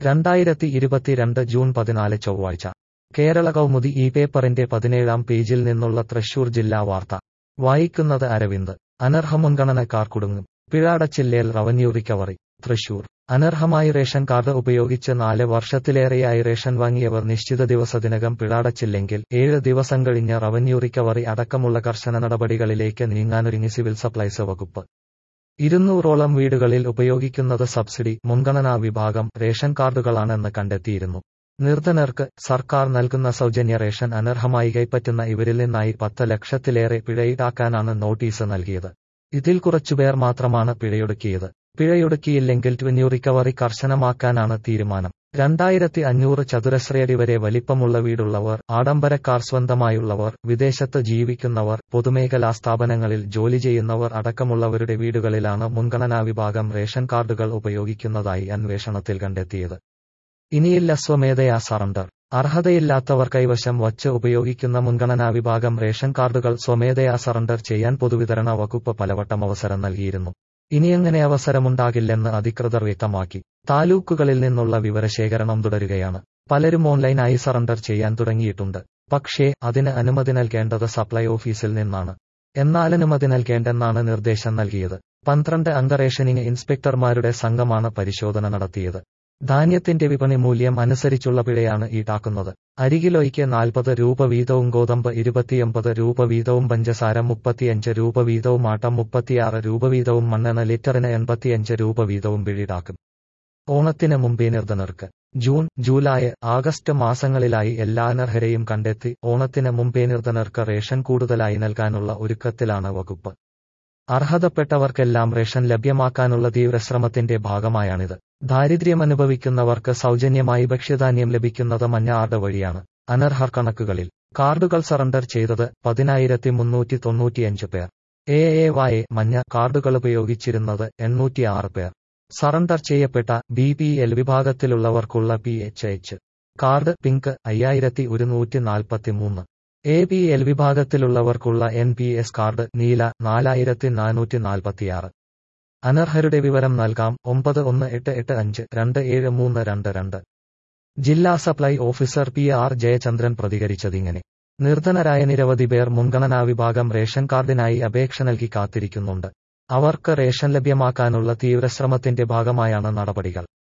രണ്ടായിരത്തി ഇരുപത്തിരണ്ട് ജൂൺ പതിനാല് ചൊവ്വാഴ്ച കേരള കൗമുദി ഈ പേപ്പറിന്റെ പതിനേഴാം പേജിൽ നിന്നുള്ള തൃശൂർ ജില്ലാ വാർത്ത വായിക്കുന്നത് അരവിന്ദ് അനർഹ മുൻഗണനക്കാർ കുടുങ്ങും പിഴാടച്ചില്ലേൽ റവന്യൂ റിക്കവറി തൃശൂർ അനർഹമായി റേഷൻ കാർഡ് ഉപയോഗിച്ച് നാല് വർഷത്തിലേറെയായി റേഷൻ വാങ്ങിയവർ നിശ്ചിത ദിവസത്തിനകം പിഴാടച്ചില്ലെങ്കിൽ ഏഴ് ദിവസം കഴിഞ്ഞ് റവന്യൂ റിക്കവറി അടക്കമുള്ള കർശന നടപടികളിലേക്ക് നീങ്ങാനൊരുങ്ങി സിവിൽ സപ്ലൈസ് വകുപ്പ് ഇരുന്നൂറോളം വീടുകളിൽ ഉപയോഗിക്കുന്നത് സബ്സിഡി മുൻഗണനാ വിഭാഗം റേഷൻ കാർഡുകളാണെന്ന് കണ്ടെത്തിയിരുന്നു നിർധനർക്ക് സർക്കാർ നൽകുന്ന സൗജന്യ റേഷൻ അനർഹമായി കൈപ്പറ്റുന്ന ഇവരിൽ നിന്നായി പത്ത് ലക്ഷത്തിലേറെ പിഴ ഈടാക്കാനാണ് നോട്ടീസ് നൽകിയത് ഇതിൽ കുറച്ചുപേർ മാത്രമാണ് പിഴയൊടുക്കിയത് പിഴയൊടുക്കിയില്ലെങ്കിൽ ട്വന്യൂ റിക്കവറി കർശനമാക്കാനാണ് തീരുമാനം രണ്ടായിരത്തി അഞ്ഞൂറ് ചതുരശ്രയടി വരെ വലിപ്പമുള്ള വീടുള്ളവർ ആഡംബരക്കാർ സ്വന്തമായുള്ളവർ വിദേശത്ത് ജീവിക്കുന്നവർ പൊതുമേഖലാ സ്ഥാപനങ്ങളിൽ ജോലി ചെയ്യുന്നവർ അടക്കമുള്ളവരുടെ വീടുകളിലാണ് മുൻഗണനാ വിഭാഗം റേഷൻ കാർഡുകൾ ഉപയോഗിക്കുന്നതായി അന്വേഷണത്തിൽ കണ്ടെത്തിയത് ഇനിയില്ല സ്വമേധയാ സറണ്ടർ അർഹതയില്ലാത്തവർ കൈവശം വച്ച് ഉപയോഗിക്കുന്ന മുൻഗണനാ വിഭാഗം റേഷൻ കാർഡുകൾ സ്വമേധയാ സറണ്ടർ ചെയ്യാൻ പൊതുവിതരണ വകുപ്പ് പലവട്ടം അവസരം നൽകിയിരുന്നു ഇനിയങ്ങനെ അവസരമുണ്ടാകില്ലെന്ന് അധികൃതർ വ്യക്തമാക്കി താലൂക്കുകളിൽ നിന്നുള്ള വിവരശേഖരണം തുടരുകയാണ് പലരും ഓൺലൈനായി സറണ്ടർ ചെയ്യാൻ തുടങ്ങിയിട്ടുണ്ട് പക്ഷേ അതിന് അനുമതി നൽകേണ്ടത് സപ്ലൈ ഓഫീസിൽ നിന്നാണ് എന്നാൽ അനുമതി നൽകേണ്ടെന്നാണ് നിർദ്ദേശം നൽകിയത് പന്ത്രണ്ട് അംഗ റേഷനിങ് ഇൻസ്പെക്ടർമാരുടെ സംഘമാണ് പരിശോധന നടത്തിയത് ധാന്യത്തിന്റെ വിപണി മൂല്യം അനുസരിച്ചുള്ള പിഴയാണ് ഈടാക്കുന്നത് അരികിലോയ്ക്ക് നാൽപ്പത് രൂപ വീതവും ഗോതമ്പ് ഇരുപത്തിയൊമ്പത് രൂപ വീതവും പഞ്ചസാര മുപ്പത്തിയഞ്ച് രൂപ വീതവും ആട്ടം മുപ്പത്തിയാറ് രൂപ വീതവും മണ്ണെണ്ണ ലിറ്ററിന് എൺപത്തിയഞ്ച് രൂപ വീതവും പിഴീടാക്കും ഓണത്തിന് മുമ്പേ നിർധനർക്ക് ജൂൺ ജൂലൈ ആഗസ്റ്റ് മാസങ്ങളിലായി എല്ലാ അനർഹരെയും കണ്ടെത്തി ഓണത്തിന് മുമ്പേ നിർധനർക്ക് റേഷൻ കൂടുതലായി നൽകാനുള്ള ഒരുക്കത്തിലാണ് വകുപ്പ് അർഹതപ്പെട്ടവർക്കെല്ലാം റേഷൻ ലഭ്യമാക്കാനുള്ള തീവ്രശ്രമത്തിന്റെ ഭാഗമായാണിത് ദാരിദ്ര്യം അനുഭവിക്കുന്നവർക്ക് സൗജന്യമായി ഭക്ഷ്യധാന്യം ലഭിക്കുന്നത് മഞ്ഞ ആർഡ് വഴിയാണ് അനർഹർ കണക്കുകളിൽ കാർഡുകൾ സറണ്ടർ ചെയ്തത് പതിനായിരത്തി മുന്നൂറ്റി തൊണ്ണൂറ്റിയഞ്ച് പേർ എ എ വായ മഞ്ഞ കാർഡുകൾ ഉപയോഗിച്ചിരുന്നത് എണ്ണൂറ്റിയാറ് പേർ സറണ്ടർ ചെയ്യപ്പെട്ട ബി പി എൽ വിഭാഗത്തിലുള്ളവർക്കുള്ള P H H card pink അയ്യായിരത്തി ഒരുന്നൂറ്റി നാൽപ്പത്തി മൂന്ന് എ പി എൽ വിഭാഗത്തിലുള്ളവർക്കുള്ള എൻ പി എസ് കാർഡ് നീല നാലായിരത്തി നാനൂറ്റി നാൽപ്പത്തിയാറ് അനർഹരുടെ വിവരം നൽകാം ഒമ്പത് ഒന്ന് എട്ട് എട്ട് അഞ്ച് രണ്ട് ഏഴ് മൂന്ന് രണ്ട് രണ്ട് ജില്ലാ supply officer P R Jayachandran പ്രതികരിച്ചതിങ്ങനെ നിർധനരായ നിരവധി പേർ മുൻഗണനാ വിഭാഗം റേഷൻ കാർഡിനായി അപേക്ഷ നൽകി കാത്തിരിക്കുന്നുണ്ട് അവർക്ക് റേഷൻ ലഭ്യമാക്കാനുള്ള തീവ്രശ്രമത്തിന്റെ ഭാഗമായാണ് നടപടികൾ